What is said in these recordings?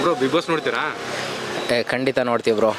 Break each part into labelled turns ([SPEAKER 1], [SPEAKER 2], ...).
[SPEAKER 1] Bro big boss ನೋಡ್ತೀರಾ
[SPEAKER 2] ಏ, ಖಂಡಿತ ನೋಡ್ತೀವಿ ಬ್ರೋ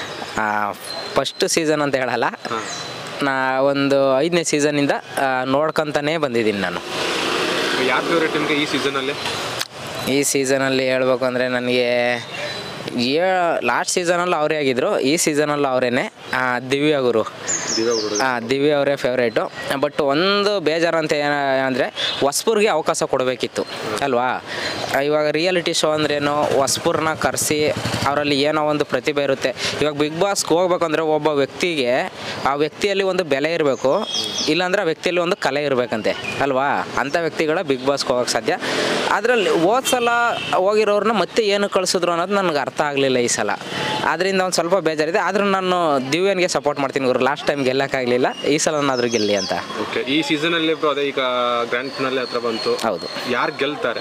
[SPEAKER 2] ಫಸ್ಟ್ ಸೀಸನ್ ಅಂತ ಹೇಳಲ್ಲ
[SPEAKER 1] ಹಾಂ
[SPEAKER 2] ನಾ ಒಂದು ಐದನೇ ಸೀಸನಿಂದ ನೋಡ್ಕೊತಾನೇ ಬಂದಿದ್ದೀನಿ ನಾನು
[SPEAKER 1] ಯಾರು ಫೇವ್ರೇಟ್ ನಿಮಗೆ ಈ ಸೀಸನಲ್ಲಿ
[SPEAKER 2] ಈ ಸೀಸನಲ್ಲಿ ಹೇಳ್ಬೇಕು ಅಂದರೆ ನನಗೆ ಏ ಲಾಸ್ಟ್ ಸೀಸನಲ್ಲಿ ಅವರೇ ಆಗಿದ್ರು ಈ ಸೀಸನಲ್ಲಿ ಅವರೇನೆ ದಿವ್ಯ ಗುರು
[SPEAKER 1] ದಿವ್ಯಾ ಅವರು
[SPEAKER 2] ಆ, ದಿವ್ಯ ಅವರೇ ಫೇವ್ರೇಟು ಬಟ್ ಒಂದು ಬೇಜಾರು ಅಂತ ಏನಂದರೆ ಹೊಸ್ಪುರ್ಗೆ ಅವಕಾಶ ಕೊಡಬೇಕಿತ್ತು ಅಲ್ವಾ ಇವಾಗ ರಿಯಾಲಿಟಿ ಶೋ ಅಂದ್ರೇನು ಹೊಸ್ಪುರ್ನ ಕರೆಸಿ ಅವರಲ್ಲಿ ಏನೋ ಒಂದು ಪ್ರತಿಭೆ ಇರುತ್ತೆ ಇವಾಗ ಬಿಗ್ ಬಾಸ್ಗೆ ಹೋಗ್ಬೇಕಂದ್ರೆ ಒಬ್ಬ ವ್ಯಕ್ತಿಗೆ ಆ ವ್ಯಕ್ತಿಯಲ್ಲಿ ಒಂದು ಬೆಲೆ ಇರಬೇಕು ಇಲ್ಲಾಂದ್ರೆ ಆ ವ್ಯಕ್ತಿಯಲ್ಲಿ ಒಂದು ಕಲೆ ಇರಬೇಕಂತೆ ಅಲ್ವಾ ಅಂಥ ವ್ಯಕ್ತಿಗಳ ಬಿಗ್ ಬಾಸ್ಗೆ ಹೋಗೋಕ್ಕೆ ಸಾಧ್ಯ ಅದರಲ್ಲಿ ಹೋದ ಸಲ ಹೋಗಿರೋರನ್ನ ಮತ್ತೆ ಏನು ಕಳಿಸಿದ್ರು ಅನ್ನೋದು ನನಗೆ ಅರ್ಥ ಆಗಲಿಲ್ಲ ಈ ಸಲ ಅದರಿಂದ ಒಂದು ಸ್ವಲ್ಪ ಬೇಜಾರಿದೆ ಆದರೂ ನಾನು ದಿವ್ಯನ್ಗೆ ಸಪೋರ್ಟ್ ಮಾಡ್ತೀನಿ ಗುರು ಲಾಸ್ಟ್ ಟೈಮ್ ಗೆಲ್ಲಕ್ಕಾಗಲಿಲ್ಲ ಈ ಸಲನಾದರೂ ಗೆಲ್ಲಿ ಅಂತ
[SPEAKER 1] ಓಕೆ ಈ ಸೀಸನಲ್ಲಿ ಬ್ರೋ ಅದೇ ಈಗ ಗ್ರ್ಯಾಂಡ್ ಫಿನಾಲೆ ಹತ್ರ ಬಂತು
[SPEAKER 2] ಹೌದು
[SPEAKER 1] ಯಾರು ಗೆಲ್ತಾರೆ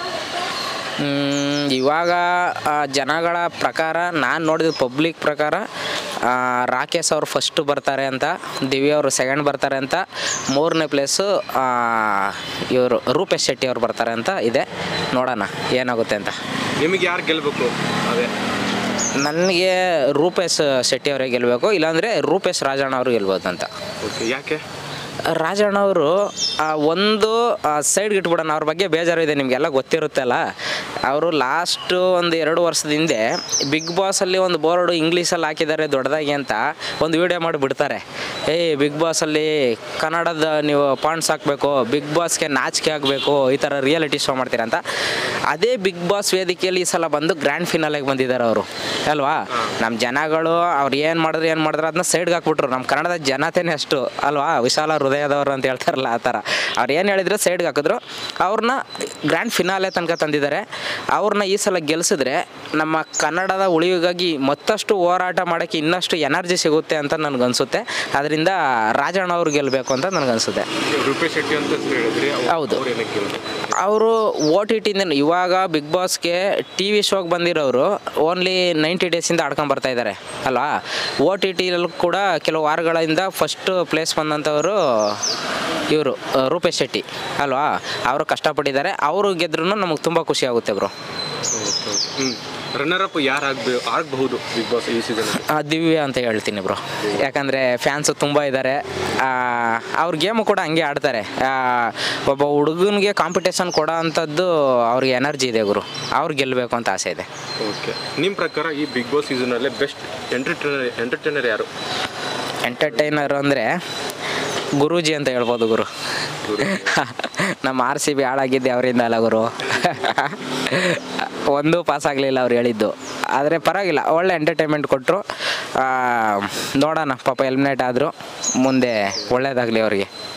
[SPEAKER 2] ಮ್, ಇವಾಗ ಆ, ಜನಗಳ ಪ್ರಕಾರ ನಾನು ನೋಡಿದ ಪಬ್ಲಿಕ್ ಪ್ರಕಾರ ಆ, ರಾಕೇಶ್ ಅವರು ಫಸ್ಟ್ ಬರ್ತಾರೆ ಅಂತ ದಿವ್ಯ ಅವರು ಸೆಕೆಂಡ್ ಬರ್ತಾರೆ ಅಂತ ಮೂರನೇ ಪ್ಲೇಸು ಇವರು ರೂಪೇಶ್ ಶೆಟ್ಟಿ ಅವ್ರು ಬರ್ತಾರೆ ಅಂತ ಇದೆ ನೋಡೋಣ ಏನಾಗುತ್ತೆ ಅಂತ
[SPEAKER 1] ನಿಮಗೆ ಯಾರು ಗೆಲ್ಬೇಕು ಅದೇ
[SPEAKER 2] ನನಗೆ ರೂಪೇಶ್ ಶೆಟ್ಟಿ ಅವರೇ ಗೆಲ್ಲಬೇಕು ಇಲ್ಲಾಂದರೆ ರೂಪೇಶ್ ರಾಜಣ್ಣ ಅವರು ಗೆಲ್ಬೋದು ಅಂತ
[SPEAKER 1] ಓಕೆ ಯಾಕೆ
[SPEAKER 2] ರಾಜಣ್ಣ ಅವರು ಒಂದು ಸೈಡ್ಗೆ ಇಟ್ಬಿಡೋಣ ಅವ್ರ ಬಗ್ಗೆ ಬೇಜಾರಿದೆ ನಿಮಗೆಲ್ಲ ಗೊತ್ತಿರುತ್ತಲ್ಲ ಅವರು ಲಾಸ್ಟು ಒಂದು ಎರಡು ವರ್ಷದ ಹಿಂದೆ ಬಿಗ್ ಬಾಸಲ್ಲಿ ಒಂದು ಬೋರ್ಡು ಇಂಗ್ಲೀಷಲ್ಲಿ ಹಾಕಿದ್ದಾರೆ ದೊಡ್ಡದಾಗಿ ಅಂತ ಒಂದು ವಿಡಿಯೋ ಮಾಡಿ ಬಿಡ್ತಾರೆ ಏಯ್ ಬಿಗ್ ಬಾಸಲ್ಲಿ ಕನ್ನಡದ ನೀವು ಪಾಯಿಂಟ್ಸ್ ಹಾಕಬೇಕು ಬಿಗ್ ಬಾಸ್ಗೆ ನಾಚಿಕೆ ಆಗಬೇಕು ಈ ಥರ ರಿಯಾಲಿಟಿ ಶೋ ಮಾಡ್ತೀರಾ ಅಂತ ಅದೇ ಬಿಗ್ ಬಾಸ್ ವೇದಿಕೆಯಲ್ಲಿ ಈ ಸಲ ಬಂದು ಗ್ರ್ಯಾಂಡ್ ಫಿನಾಲೆಗೆ ಬಂದಿದ್ದಾರೆ ಅವರು ಅಲ್ವಾ ನಮ್ಮ ಜನಗಳು ಅವ್ರು ಏನು ಮಾಡಿದ್ರು ಏನು ಮಾಡಿದ್ರು ಅದನ್ನ ಸೈಡ್ಗೆ ಹಾಕ್ಬಿಟ್ರು ನಮ್ಮ ಕನ್ನಡದ ಜನತೆನೇ ಅಷ್ಟು ಅಲ್ವಾ ವಿಶಾಲ ಹೃದಯದವರು ಅಂತ ಹೇಳ್ತಾರಲ್ಲ ಆ ಥರ ಅವ್ರು ಏನು ಹೇಳಿದ್ರು ಸೈಡ್ಗೆ ಹಾಕಿದ್ರು ಅವ್ರನ್ನ ಗ್ರ್ಯಾಂಡ್ ಫಿನಾಲೆ ತನಕ ತಂದಿದ್ದಾರೆ ಅವ್ರನ್ನ ಈ ಸಲ ಗೆಲ್ಸಿದ್ರೆ ನಮ್ಮ ಕನ್ನಡದ ಉಳಿವಿಗಾಗಿ ಮತ್ತಷ್ಟು ಹೋರಾಟ ಮಾಡೋಕ್ಕೆ ಇನ್ನಷ್ಟು ಎನರ್ಜಿ ಸಿಗುತ್ತೆ ಅಂತ ನನಗನ್ಸುತ್ತೆ ಅದರಿಂದ ರಾಜಣ್ಣ ಅವ್ರು ಗೆಲ್ಲಬೇಕು ಅಂತ ನನಗನ್ಸುತ್ತೆ
[SPEAKER 1] ರೂಪೇಶ್ ಶೆಟ್ಟಿ ಅಂತ ಹೆಸ್ರು ಹೇಳಿದ್ರಿ ಅವ್ರು-
[SPEAKER 2] ಹೌದು.
[SPEAKER 1] ಅವ್ರು ಏನಕ್ಕೆ ಗೆಲ್ಬೇಕು
[SPEAKER 2] ಅವರು ಓ ಟಿ ಟಿಂದ ಇವಾಗ ಬಿಗ್ ಬಾಸ್ಗೆ ಟಿ ವಿ ಶೋಗೆ ಬಂದಿರೋರು ಓನ್ಲಿ ನೈಂಟಿ ಡೇಸಿಂದ ಆಡ್ಕೊಂಡು ಬರ್ತಾ ಇದ್ದಾರೆ ಅಲ್ವಾ ಓ ಟಿ ಟಿಲೂ ಕೂಡ ಕೆಲವು ವಾರಗಳಿಂದ ಫಸ್ಟ್ ಪ್ಲೇಸ್ ಬಂದಂಥವರು ಇವರು ರೂಪೇಶ್ ಶೆಟ್ಟಿ ಅಲ್ವಾ ಅವರು ಕಷ್ಟಪಟ್ಟಿದ್ದಾರೆ ಅವರು ಗೆದ್ರೂ ನಮಗೆ ತುಂಬ ಖುಷಿ ಆಗುತ್ತೆ ಬ್ರೋ
[SPEAKER 1] ಹ್ಞೂ ರನ್ನರ್ ಅಪ್ ಯಾರು ಆಗ್ಬೇಕು ಆಗಬಹುದು ಬಿಗ್ ಬಾಸ್ ಈ ಸೀಸನ್
[SPEAKER 2] ದಿವ್ಯ ಅಂತ ಹೇಳ್ತೀನಿ ಬ್ರೋ ಯಾಕಂದರೆ ಫ್ಯಾನ್ಸು ತುಂಬ ಇದ್ದಾರೆ ಅವ್ರ ಗೇಮು ಕೂಡ ಹಂಗೆ ಆಡ್ತಾರೆ ಆ, ಒಬ್ಬ ಹುಡುಗನಿಗೆ ಕಾಂಪಿಟೇಷನ್ ಕೊಡೋ ಅಂಥದ್ದು ಅವ್ರಿಗೆ ಎನರ್ಜಿ ಇದೆ ಗುರು ಅವ್ರು ಗೆಲ್ಲಬೇಕು ಅಂತ ಆಸೆ ಇದೆ
[SPEAKER 1] ಓಕೆ ನಿಮ್ಮ ಪ್ರಕಾರ ಈ ಬಿಗ್ ಬಾಸ್ ಸೀಸನಲ್ಲೇ ಬೆಸ್ಟ್ ಎಂಟರ್ಟೈನರ್ ಎಂಟರ್ಟೈನರ್ ಯಾರು
[SPEAKER 2] ಎಂಟರ್ಟೈನರ್ ಅಂದರೆ ಗುರೂಜಿ ಅಂತ ಹೇಳ್ಬೋದು ಗುರು ನಮ್ಮ ಆರ್ ಸಿ ಬಿ ಹಾಳಾಗಿದ್ದೆ ಅವರಿಂದ ಅಲ್ಲ ಗುರು ಒಂದು ಪಾಸ್ ಆಗಲಿಲ್ಲ ಅವ್ರು ಹೇಳಿದ್ದು ಆದರೆ ಪರವಾಗಿಲ್ಲ ಒಳ್ಳೆ ಎಂಟರ್ಟೈನ್ಮೆಂಟ್ ಕೊಟ್ಟರು ನೋಡೋಣ ಪಾಪ ಎಲಿಮಿನೇಟ್ ಆದರು ಮುಂದೆ ಒಳ್ಳೇದಾಗಲಿ ಅವ್ರಿಗೆ